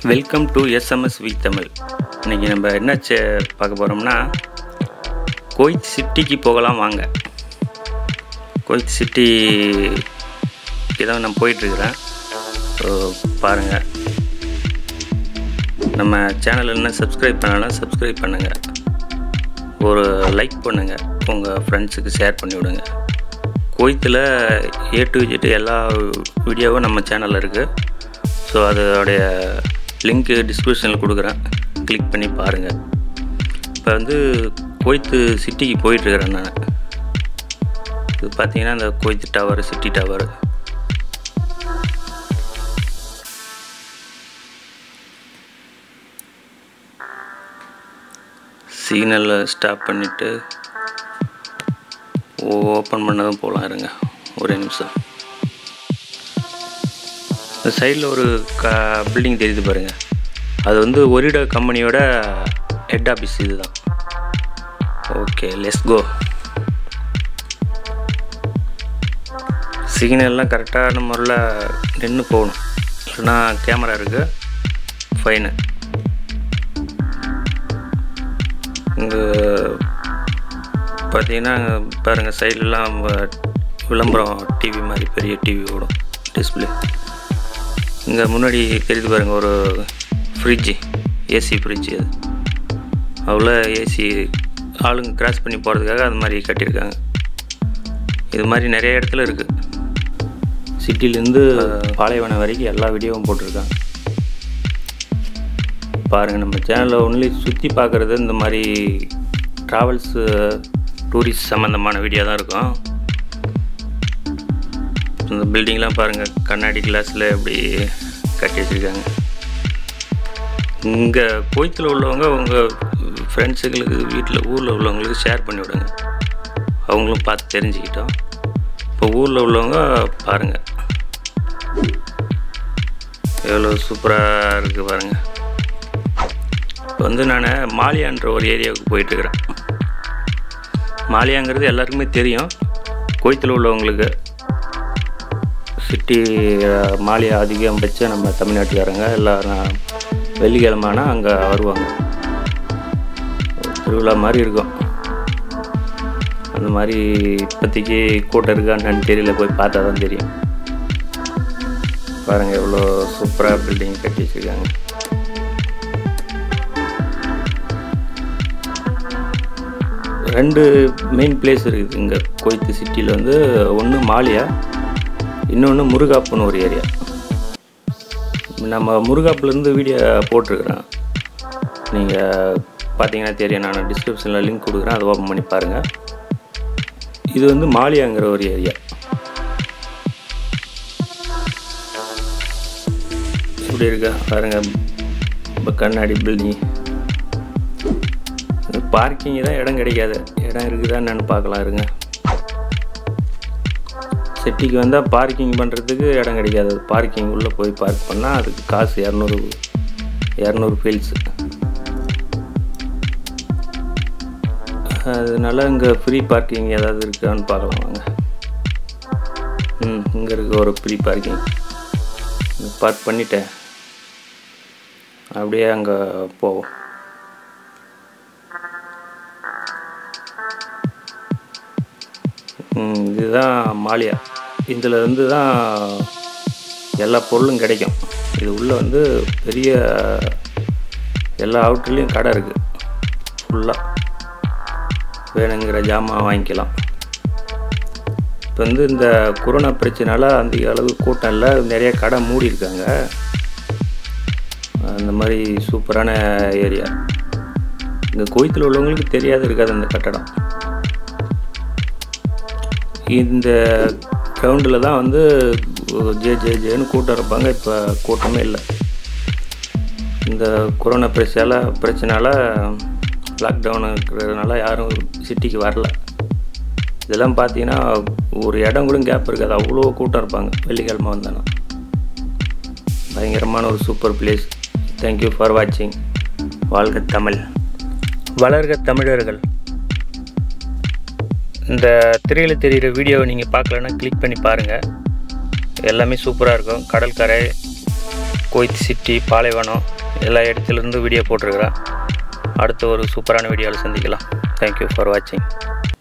welcome to SMS V Tamil இன்றைக்கி நம்ம என்ன சே பார்க்க போகிறோம்னா கோயத் சிட்டிக்கு போகலாம் வாங்க கோயத் சிட்டி தான் நான் போயிட்டுருக்கிறேன் ஸோ பாருங்கள் நம்ம சேனல் என்ன சப்ஸ்கிரைப் பண்ணலாம் சப்ஸ்கிரைப் பண்ணுங்கள் ஒரு லைக் பண்ணுங்கள் உங்கள் ஃப்ரெண்ட்ஸுக்கு ஷேர் பண்ணி விடுங்க கோயத்தில் ஏ டு ஜெட் எல்லா வீடியோவும் நம்ம சேனலில் இருக்குது ஸோ அதோடைய லிங்க்கு டிஸ்கிரிப்ஷனில் கொடுக்குறேன் கிளிக் பண்ணி பாருங்கள் இப்போ வந்து கோயத்து சிட்டிக்கு போயிட்டுருக்கிறேன் நான் இது பார்த்தீங்கன்னா இந்த கோயத்து டவர் சிட்டி டவர் சிக்னலில் ஸ்டாப் பண்ணிவிட்டு ஓப்பன் பண்ணதும் போகலாம் இருங்க ஒரே நிமிஷம் இந்த சைடில் ஒரு க பில்டிங் தெரியுது பாருங்கள் அது வந்து ஒரிடா கம்பெனியோட ஹெட் ஆஃபீஸ் இதுதான் ஓகே லெஸ் கோ சிக்னல்லாம் கரெக்டான முறையில் நின்று போகணும் இல்லைன்னா கேமரா இருக்குது ஃபைனு இங்கே பார்த்தீங்கன்னா பாருங்கள் சைட்லலாம் விளம்பரம் டிவி மாதிரி பெரிய டிவி ஓடும் டிஸ்பிளே இங்கே முன்னாடி தெரியுது பாருங்கள் ஒரு ஃப்ரிட்ஜு ஏசி ஃப்ரிட்ஜு அது அவ்வளோ ஏசி ஆளுங்க கிராஸ் பண்ணி போகிறதுக்காக அது மாதிரி கட்டியிருக்காங்க இது மாதிரி நிறைய இடத்துல இருக்குது சிட்டிலேருந்து பாலைவனம் வரைக்கும் எல்லா வீடியோவும் போட்டிருக்காங்க பாருங்கள் நம்ம சேனலில் ஒன்லி சுற்றி பார்க்குறது இந்த மாதிரி ட்ராவல்ஸு டூரிஸ்ட் சம்மந்தமான வீடியோ தான் இருக்கும் இந்த பில்டிங்லாம் பாருங்கள் கண்ணாடி கிளாஸில் எப்படி கட்டி வச்சுருக்காங்க இங்கே கோயத்தில் உள்ளவங்க உங்கள் ஃப்ரெண்ட்ஸுங்களுக்கு வீட்டில் ஊரில் உள்ளவங்களுக்கு ஷேர் பண்ணி விடுங்க அவங்களும் பார்த்து தெரிஞ்சுக்கிட்டோம் இப்போ ஊரில் உள்ளவங்க பாருங்கள் எவ்வளோ சூப்பராக இருக்குது பாருங்கள் இப்போ வந்து நான் மாலியான்ற ஒரு ஏரியாவுக்கு போயிட்டுருக்கிறேன் மாலியாங்கிறது எல்லாருக்குமே தெரியும் கோயத்தில் உள்ளவங்களுக்கு சிட்டி மாலியா அதிகபட்சம் நம்ம தமிழ்நாட்டுக்காரங்க எல்லாம் வெள்ளிக்கிழமைனா அங்கே வருவாங்க திருவிழா மாதிரி இருக்கும் அந்த மாதிரி இப்போதைக்கு கூட்டம் இருக்கான்னு தெரியல போய் பார்த்தா தான் தெரியும் பாருங்கள் எவ்வளோ சூப்பராக பில்டிங் கட்டி வச்சுருக்காங்க ரெண்டு மெயின் பிளேஸ் இருக்குது இங்கே கோயத்து சிட்டியில் வந்து ஒன்று மாலியா இன்னொன்று முருகாப்புன்னு ஒரு ஏரியா நம்ம முருகாப்புலேருந்து வீடியோ போட்டிருக்கிறேன் நீங்கள் பார்த்தீங்கன்னா தெரியும் நான் டிஸ்கிரிப்ஷனில் லிங்க் கொடுக்குறேன் அதை ஓப்பன் பண்ணி பாருங்கள் இது வந்து மாலியாங்கிற ஒரு ஏரியா எப்படி இருக்கா பாருங்கள் இப்போ கண்ணாடி பில்டிங் பார்க்கிங் தான் இடம் கிடைக்காது இடம் இருக்குதா என்னன்னு பார்க்கலாம் இருங்க சிட்டிக்கு வந்தால் பார்க்கிங் பண்ணுறதுக்கு இடம் கிடைக்காது பார்க்கிங் உள்ளே போய் பார்க் பண்ணால் அதுக்கு காசு இரநூறு இரநூறு ஃபீல்ஸு அதனால இங்கே ஃப்ரீ பார்க்கிங் ஏதாவது இருக்கான்னு பார்க்கலாம் வாங்க ம் இங்கே இருக்க ஒரு ஃப்ரீ பார்க்கிங் பார்க் பண்ணிட்டேன் அப்படியே அங்கே போவோம் இதுதான் மாலியா இதில் வந்து தான் எல்லா பொருளும் கிடைக்கும் இது உள்ளே வந்து பெரிய எல்லா அவுட்லேயும் கடை இருக்குது ஃபுல்லாக வேணுங்கிற ஜாமான் வாங்கிக்கலாம் இப்போ வந்து இந்த கொரோனா பிரச்சனால அந்த அளவு கூட்டம் இல்லை நிறைய கடை மூடி இருக்காங்க அந்த மாதிரி சூப்பரான ஏரியா இங்கே கோயத்தில் உள்ளவங்களுக்கு தெரியாது இருக்காது அந்த கட்டடம் இந்த கிரவுண்டில் தான் வந்து ஜே ஜே ஜேன்னு கூட்டம் இருப்பாங்க இப்போ கூட்டமே இல்லை இந்த கொரோனா பிரச்சனை பிரச்சனால லாக்டவுன் இருக்கிறதுனால யாரும் சிட்டிக்கு வரல இதெல்லாம் பார்த்தீங்கன்னா ஒரு இடம் கூட கேப் இருக்காது அவ்வளோ கூட்டம் இருப்பாங்க வெள்ளிக்கிழமை வந்தானா பயங்கரமான ஒரு சூப்பர் பிளேஸ் தேங்க்யூ ஃபார் வாட்சிங் வாழ்க தமிழ் வளர்க தமிழர்கள் இந்த திரையில் தெரிகிற வீடியோவை நீங்கள் பார்க்கலன்னா கிளிக் பண்ணி பாருங்கள் எல்லாமே சூப்பராக இருக்கும் கடற்கரை கோயத் சிட்டி பாலைவனம் எல்லா இடத்துலேருந்து வீடியோ போட்டிருக்கிறேன் அடுத்த ஒரு சூப்பரான வீடியோவில் சந்திக்கலாம் தேங்க்யூ ஃபார் வாட்சிங்